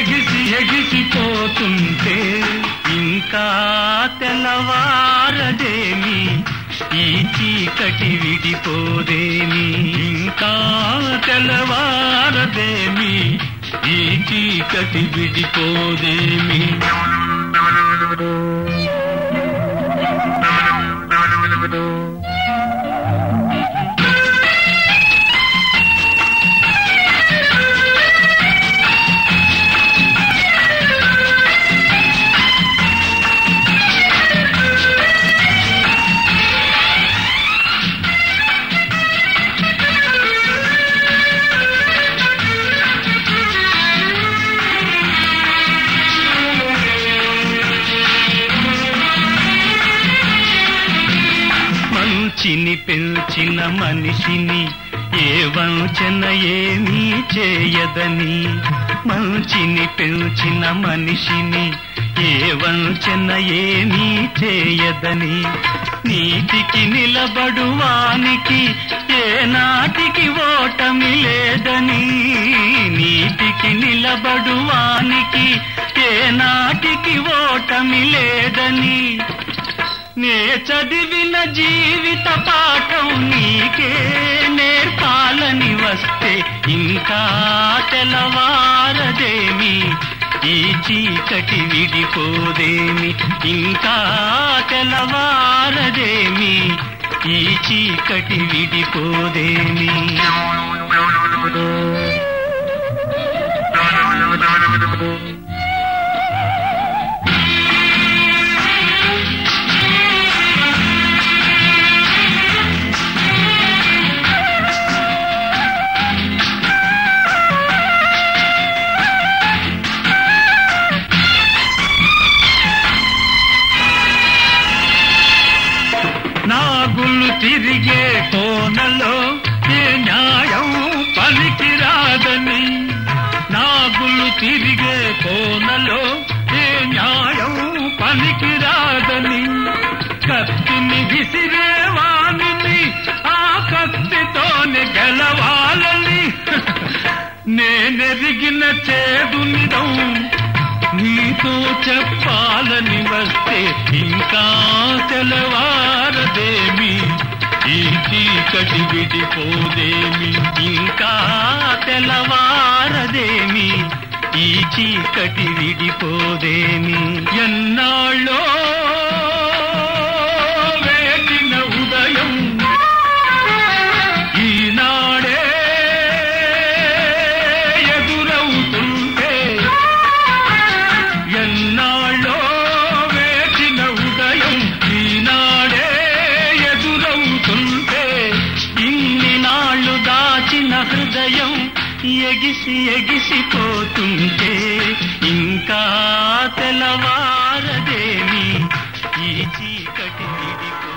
ఎగిసి ఎగిసిపోతుంటే ఇంకా తెల్లవారదేమి ఈ చీకటి విడిపోదేమి ఇంకా తెల్లవారదేమి ఈ చీకటి విడిపోదేమి మంచిని పెంచిన మనిషిని ఏ వంచన ఏమీ చేయదని మంచిని పెంచిన మనిషిని ఏ వంచన ఏమీ చేయదని నీతికి నిలబడువానికి ఏ నాటికి ఓటమి లేదని నీతికి నిలబడువానికి ఏ నాటికి ఓటమి లేదని నే చదివిన జీవిత పాఠం నీకే నేర్పాలని వస్తే ఇంకా తెల్లవారదేమి ఈ చీకటి విడిపోదేమి ఇంకా తెల్లవారదేమి ఈ చీకటి విడిపోదేమి నాగులు తిరిగే కోనలో ఏ న్యాయం పలికిరాదని నాగులు తిరిగే కోనలో ఏ న్యాయం పలికిరాదని కత్తిని విసిరే వాణిని ఆ కత్తితోనే గెలవాలని నేనెరిగిన చేదు నిదం నీతో చెప్పాలని వస్తే ఇంకా తెలవారదేమి ఈ చీకటి విడిపోదేమి ఇంకా తెలవారదేమి ఈ చీకటి విడిపోదేమి ఎన్నాళ్ళో వేటిన ఉదయం ఈనాడే ఎదురవుతుంటే ఎన్నాళ్ళో వేచిన ఉదయం ఈనాడే ఎదురవుతుంటే ఇన్ని నాళ్ళు దాచిన హృదయం ఎగిసి ఎగిసిపోతుంటే ఇంకా తెల్లవారదేమి ఈ చీకటి విడిపో